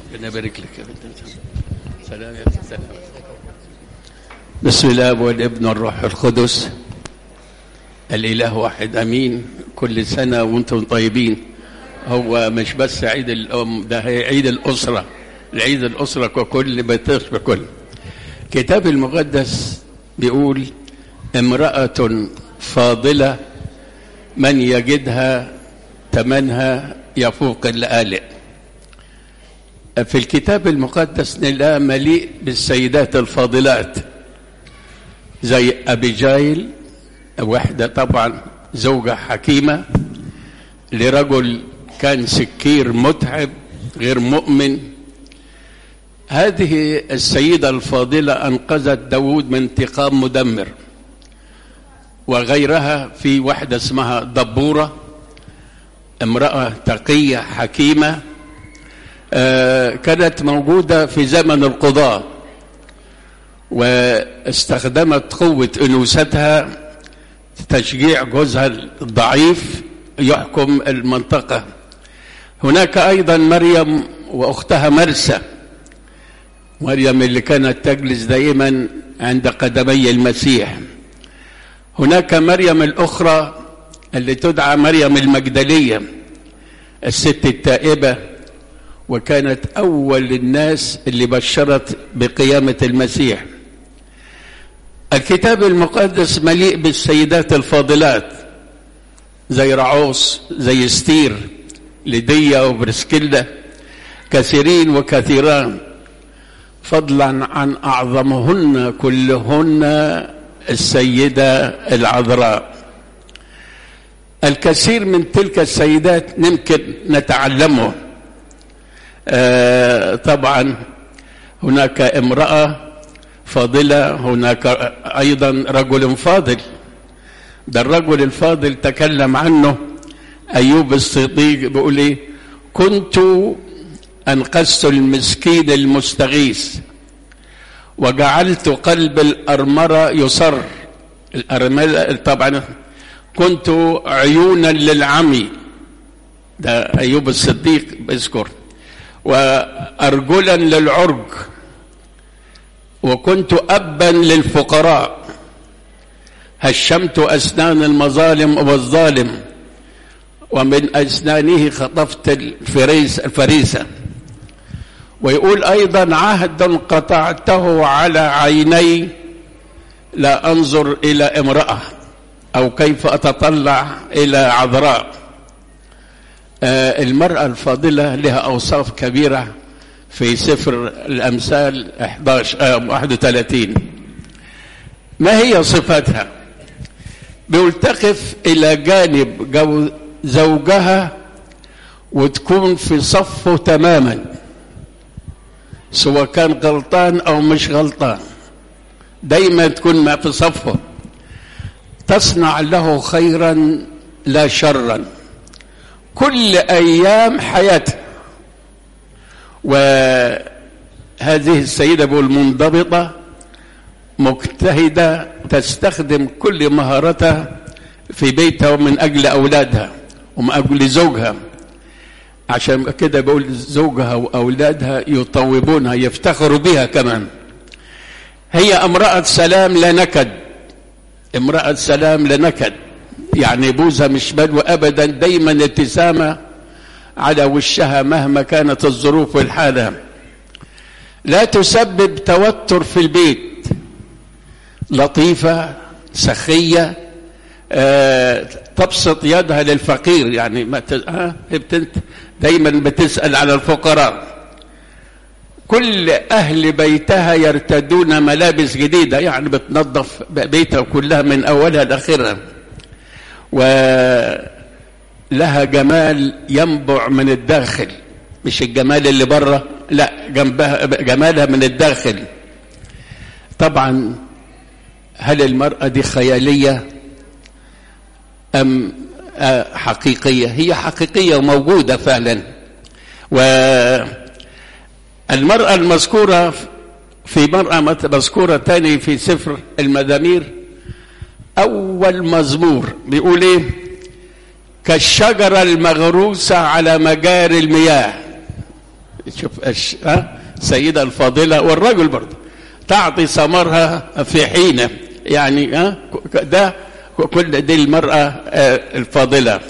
ربنا يبارك لك يا بنت سلام يا سلام بسم الله والابن والروح القدس الاله واحد امين كل سنه وانتم طيبين هو مش بس عيد الام ده هي عيد الاسره العيد الاسره ككل بيت بكل كتاب المقدس بيقول امراه فاضله من يجدها ثمنها يفوق الآلئ في الكتاب المقدس نلاقي مليء بالسيدات الفاضلات زي أبيجايل واحدة طبعا زوجة حكيمة لرجل كان سكير متعب غير مؤمن هذه السيدة الفاضلة أنقذت داود من انتقام مدمر وغيرها في واحدة اسمها دبورة امرأة تقية حكيمة آه كانت موجودة في زمن القضاء واستخدمت قوة أنوثتها تشجيع جوزها الضعيف يحكم المنطقة هناك أيضا مريم وأختها مرسى مريم اللي كانت تجلس دائما عند قدمي المسيح هناك مريم الأخرى اللي تدعى مريم المجدلية الست التائبة وكانت أول الناس اللي بشرت بقيامة المسيح الكتاب المقدس مليء بالسيدات الفاضلات زي رعوس زي ستير لدية وبرسكيلا كثيرين وكثيران فضلا عن أعظمهن كلهن السيدة العذراء الكثير من تلك السيدات يمكن نتعلمه آه طبعا هناك امرأة فاضلة هناك أيضا رجل فاضل ده الرجل الفاضل تكلم عنه أيوب الصديق بيقول إيه كنت أنقذت المسكين المستغيث وجعلت قلب الأرمرة يصر الأرملة طبعا كنت عيونا للعمي ده أيوب الصديق بيذكر وأرجلا للعرج وكنت أبا للفقراء هشمت أسنان المظالم والظالم ومن أسنانه خطفت الفريس الفريسة ويقول أيضا عهد قطعته على عيني لا أنظر إلى امرأة أو كيف أتطلع إلى عذراء آه المرأة الفاضلة لها أوصاف كبيرة في سفر الأمثال 11 آه 31 ما هي صفاتها؟ بيقول تقف إلى جانب جو زوجها وتكون في صفه تماما سواء كان غلطان أو مش غلطان دايما تكون ما في صفه تصنع له خيرا لا شرا كل ايام حياته وهذه السيده بقول منضبطه مجتهده تستخدم كل مهارتها في بيتها ومن اجل اولادها ومن اجل زوجها عشان كده بقول زوجها واولادها يطوبونها يفتخروا بها كمان هي امراه سلام لا نكد امرأة سلام لنكد يعني بوزها مش بدو أبدا دايما ابتسامة على وشها مهما كانت الظروف والحالة لا تسبب توتر في البيت لطيفة سخية آه تبسط يدها للفقير يعني ما ت... آه دايما بتسأل على الفقراء كل أهل بيتها يرتدون ملابس جديدة يعني بتنظف بيتها كلها من أولها لآخرها ولها جمال ينبع من الداخل مش الجمال اللي بره لا جنبها جمالها من الداخل طبعا هل المرأة دي خيالية أم حقيقية هي حقيقية وموجودة فعلا و المرأة المذكورة في مرأة مذكورة تاني في سفر المزامير أول مزمور بيقول إيه كالشجرة المغروسة على مجاري المياه شوف أش... ها السيدة الفاضلة والرجل برضه تعطي ثمرها في حينه يعني ها ده كل دي المرأة الفاضلة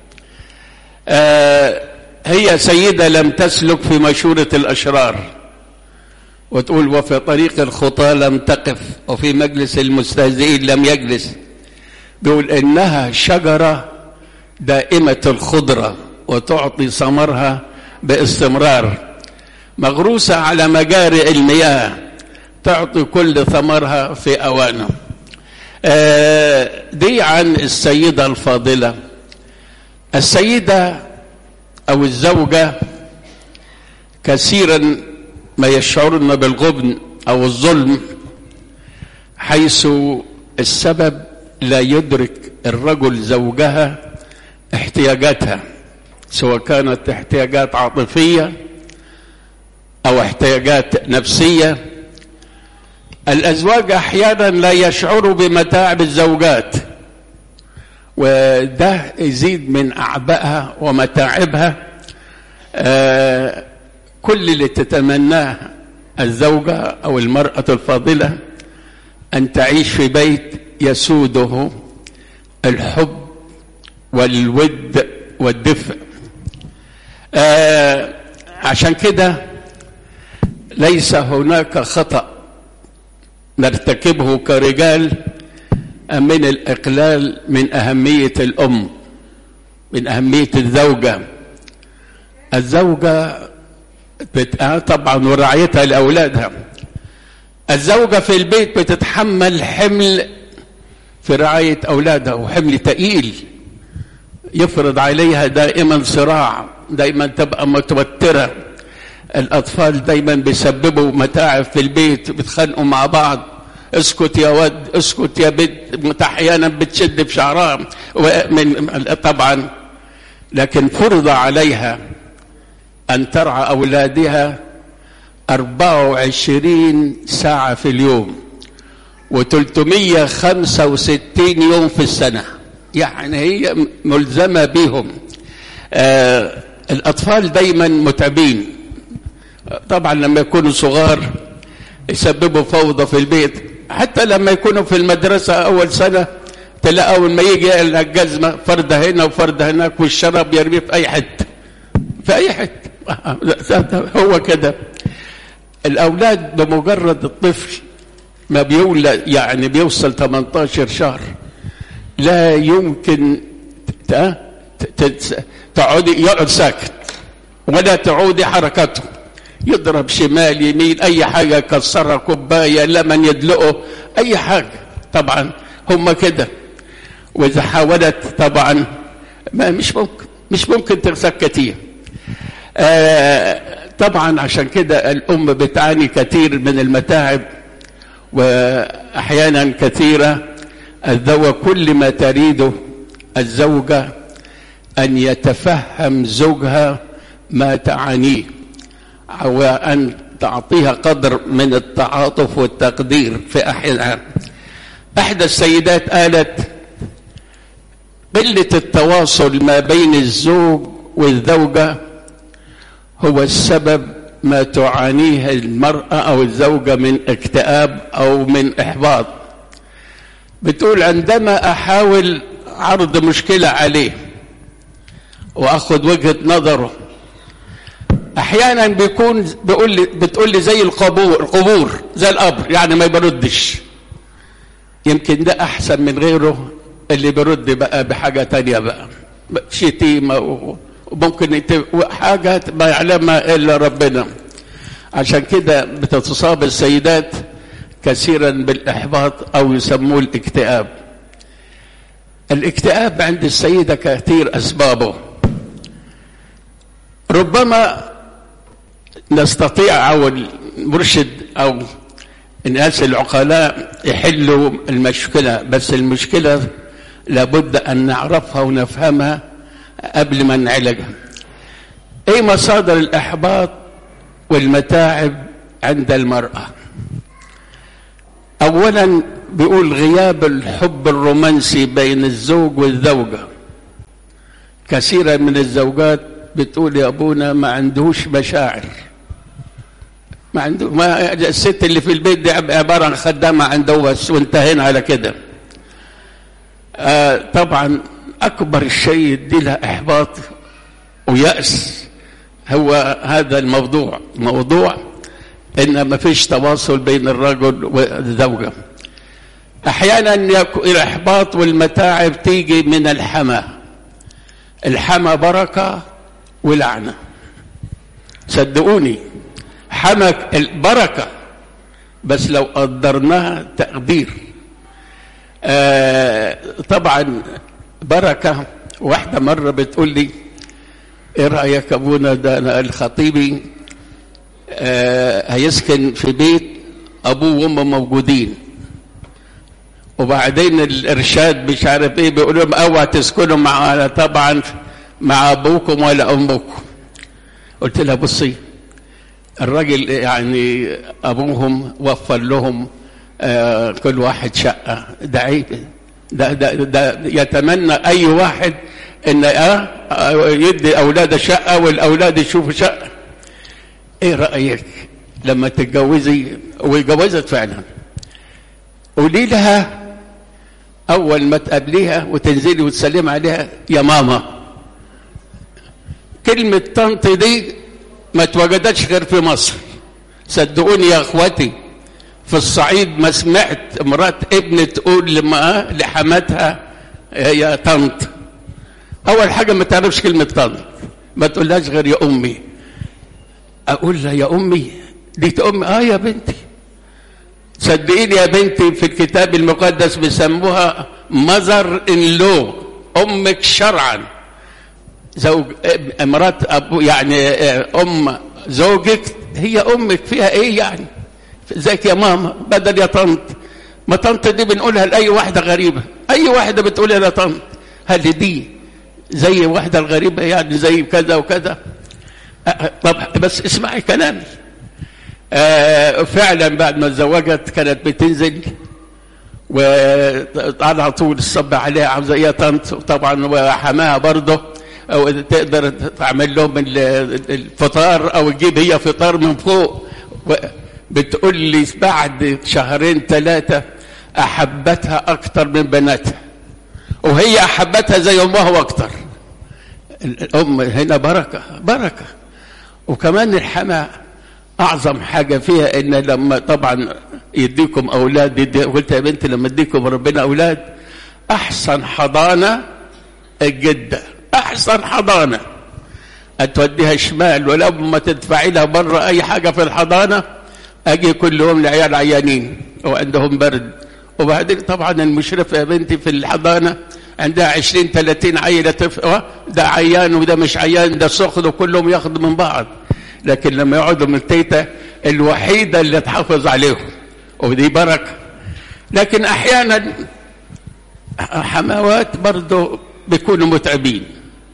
هي سيدة لم تسلك في مشورة الأشرار وتقول وفي طريق الخطى لم تقف وفي مجلس المستهزئين لم يجلس بيقول إنها شجرة دائمة الخضرة وتعطي ثمرها باستمرار مغروسة على مجاري المياه تعطي كل ثمرها في أوانه دي عن السيدة الفاضلة السيدة أو الزوجة كثيرا ما يشعرن بالغبن أو الظلم حيث السبب لا يدرك الرجل زوجها احتياجاتها سواء كانت احتياجات عاطفية أو احتياجات نفسية الأزواج أحيانا لا يشعروا بمتاعب الزوجات وده يزيد من أعبائها ومتاعبها آه كل اللي تتمناه الزوجة أو المرأة الفاضلة أن تعيش في بيت يسوده الحب والود والدفء آه عشان كده ليس هناك خطأ نرتكبه كرجال من الإقلال من أهمية الأم من أهمية الزوجة الزوجة طبعا ورعايتها لأولادها الزوجة في البيت بتتحمل حمل في رعاية أولادها وحمل تقيل يفرض عليها دائما صراع دائما تبقى متوترة الأطفال دايما بيسببوا متاعب في البيت بيتخانقوا مع بعض اسكت يا ود اسكت يا بنت احيانا بتشد في شعرها ومن طبعا لكن فرض عليها أن ترعى أولادها 24 ساعة في اليوم و365 يوم في السنة يعني هي ملزمة بهم آه الأطفال دايما متعبين طبعا لما يكونوا صغار يسببوا فوضى في البيت حتى لما يكونوا في المدرسة أول سنة تلاقوا أول ما يجي الجزمة فردة هنا وفردة هناك والشراب يرميه في أي حتة في أي حتة هو كده الأولاد بمجرد الطفل ما بيولد يعني بيوصل 18 شهر لا يمكن تقعدي يقعد ساكت ولا تعودي حركته يضرب شمال يمين اي حاجه يكسرها كوبايه لمن يدلقه اي حاجه طبعا هم كده واذا حاولت طبعا ما مش ممكن مش ممكن تسكتيه آه طبعا عشان كده الام بتعاني كثير من المتاعب واحيانا كثيره الزوجه كل ما تريده الزوجه ان يتفهم زوجها ما تعانيه وأن تعطيها قدر من التعاطف والتقدير في أحيانا إحدى السيدات قالت قلة التواصل ما بين الزوج والزوجة هو السبب ما تعانيه المرأة أو الزوجة من اكتئاب أو من إحباط بتقول عندما أحاول عرض مشكلة عليه وأخذ وجهة نظره احيانا بيكون بيقول لي بتقول لي زي القبور القبور زي القبر يعني ما بيردش يمكن ده احسن من غيره اللي بيرد بقى بحاجه تانية بقى شتيمه وممكن حاجه ما يعلمها الا ربنا عشان كده بتتصاب السيدات كثيرا بالاحباط او يسموه الاكتئاب الاكتئاب عند السيده كثير اسبابه ربما نستطيع او المرشد او الناس العقلاء يحلوا المشكله بس المشكله لابد ان نعرفها ونفهمها قبل ما نعالجها ايه مصادر الاحباط والمتاعب عند المراه اولا بيقول غياب الحب الرومانسي بين الزوج والزوجه كثيرا من الزوجات بتقول يا ابونا ما عندهوش مشاعر ما عنده ما الست اللي في البيت دي عباره عن خدامه عنده بس وانتهينا على كده آه طبعا اكبر الشيء يدي لها احباط ويأس هو هذا الموضوع موضوع ان ما فيش تواصل بين الرجل والزوجه احيانا الاحباط والمتاعب تيجي من الحمى الحمى بركه ولعنه صدقوني حمى البركه بس لو قدرناها تقدير آه طبعا بركه واحده مره بتقول لي ايه رايك يا ابونا ده انا الخطيبي آه هيسكن في بيت ابوه وامه موجودين وبعدين الارشاد مش عارف ايه بيقول لهم اوعى تسكنوا مع طبعا مع ابوكم ولا امكم قلت لها بصي الراجل يعني ابوهم وفر لهم آه كل واحد شقه ده عيب ده, ده, ده يتمنى اي واحد ان اه يدي اولاده شقه والاولاد يشوفوا شقه ايه رايك لما تتجوزي واتجوزت فعلا قولي لها اول ما تقابليها وتنزلي وتسلمي عليها يا ماما كلمه طنط دي ما اتوجدتش غير في مصر صدقوني يا اخواتي في الصعيد ما سمعت مرات ابن تقول لما لحماتها يا طنط اول حاجه ما تعرفش كلمه طنط ما تقولهاش غير يا امي اقول لها يا امي دي امي اه يا بنتي صدقيني يا بنتي في الكتاب المقدس بيسموها مذر ان لو امك شرعا زوج مرات ابو يعني ام زوجك هي امك فيها ايه يعني ازيك يا ماما بدل يا طنط ما طنط دي بنقولها لاي واحده غريبه اي واحده بتقولها يا طنط هل دي زي واحده الغريبه يعني زي كذا وكذا طب بس اسمعي كلامي آه فعلا بعد ما تزوجت كانت بتنزل وعلى طول الصب عليها عاوزه ايه طنط طبعا وحماها برضه او تقدر تعمل لهم الفطار او تجيب هي فطار من فوق بتقول لي بعد شهرين ثلاثه احبتها اكثر من بناتها وهي احبتها زي امها واكثر الام هنا بركه بركه وكمان الحماه اعظم حاجه فيها ان لما طبعا يديكم اولاد يدي قلت يا بنتي لما اديكم ربنا اولاد احسن حضانه الجده احسن حضانه اتوديها شمال ولما تدفعي لها بره اي حاجه في الحضانه اجي كل يوم العيال عيانين وعندهم برد وبعدين طبعا المشرفه يا بنتي في الحضانه عندها 20 30 عيله طفل ده عيان وده مش عيان ده سخن وكلهم ياخدوا من بعض لكن لما يقعدوا من التيتا الوحيده اللي تحافظ عليهم ودي بركه لكن احيانا حموات برضه بيكونوا متعبين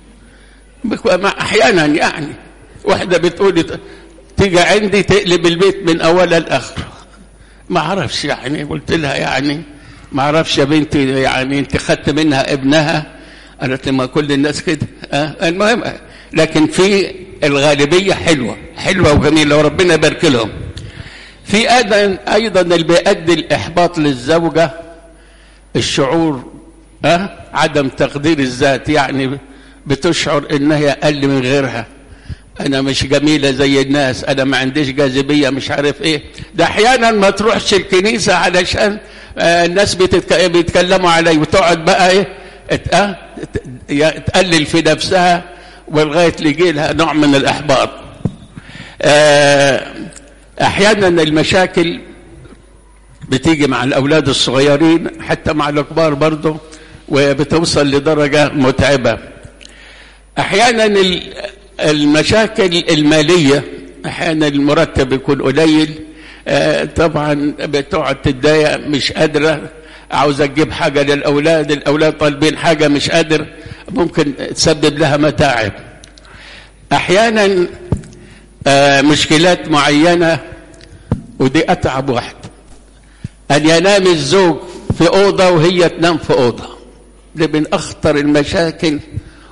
احيانا يعني واحده بتقول تيجي عندي تقلب البيت من اوله لاخره ما اعرفش يعني قلت لها يعني ما اعرفش يا بنتي يعني انت خدت منها ابنها قالت لي ما كل الناس كده أه؟ المهم لكن في الغالبيه حلوه حلوه وجميله وربنا يبارك لهم في ايضا ايضا اللي بيؤدي الاحباط للزوجه الشعور أه؟ عدم تقدير الذات يعني بتشعر انها اقل من غيرها انا مش جميله زي الناس انا ما عنديش جاذبيه مش عارف ايه ده احيانا ما تروحش الكنيسه علشان آه الناس بتتك... بيتكلموا علي وتقعد بقى ايه ات... آه تقلل في نفسها ولغايه يجي لها نوع من الاحباط آه احيانا المشاكل بتيجي مع الاولاد الصغيرين حتى مع الكبار برضه وبتوصل لدرجه متعبه احيانا المشاكل الماليه احيانا المرتب يكون قليل آه طبعا بتقعد تتضايق مش قادره عاوزه تجيب حاجه للاولاد الاولاد طالبين حاجه مش قادر ممكن تسبب لها متاعب احيانا آه مشكلات معينه ودي اتعب واحد ان ينام الزوج في اوضه وهي تنام في اوضه دي من اخطر المشاكل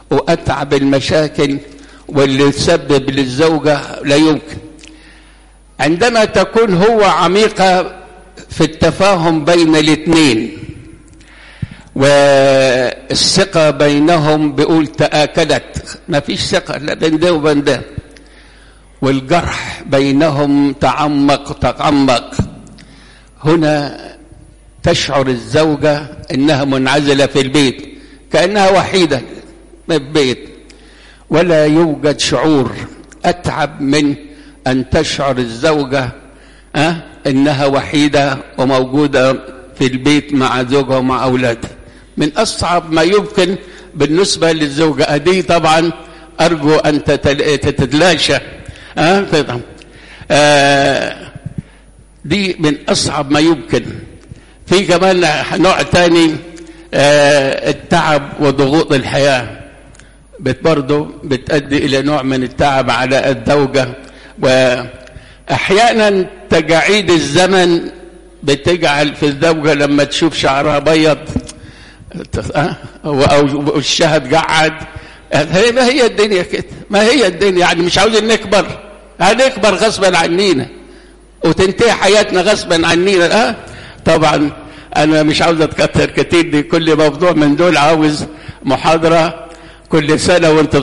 واتعب المشاكل واللي تسبب للزوجه لا يمكن عندما تكون هو عميقة في التفاهم بين الاثنين والثقة بينهم بيقول تآكلت ما فيش ثقة لا بين ده وبين ده والجرح بينهم تعمق تعمق هنا تشعر الزوجة انها منعزلة في البيت كأنها وحيدة في البيت ولا يوجد شعور اتعب من ان تشعر الزوجة أه؟ انها وحيدة وموجودة في البيت مع زوجها ومع اولادها من اصعب ما يمكن بالنسبة للزوجة دي طبعا ارجو ان تتلاشى أه؟ طبعا أه دي من اصعب ما يمكن في كمان نوع تاني أه التعب وضغوط الحياه بت برضه بتؤدي الى نوع من التعب على الزوجه واحيانا تجاعيد الزمن بتجعل في الزوجه لما تشوف شعرها بيض او وشها تقعد ما هي الدنيا كده ما هي الدنيا يعني مش عاوزين نكبر هنكبر غصبا عنينا وتنتهي حياتنا غصبا عنينا اه طبعا انا مش عاوز اتكتر كتير دي كل موضوع من دول عاوز محاضره كل سنه وانت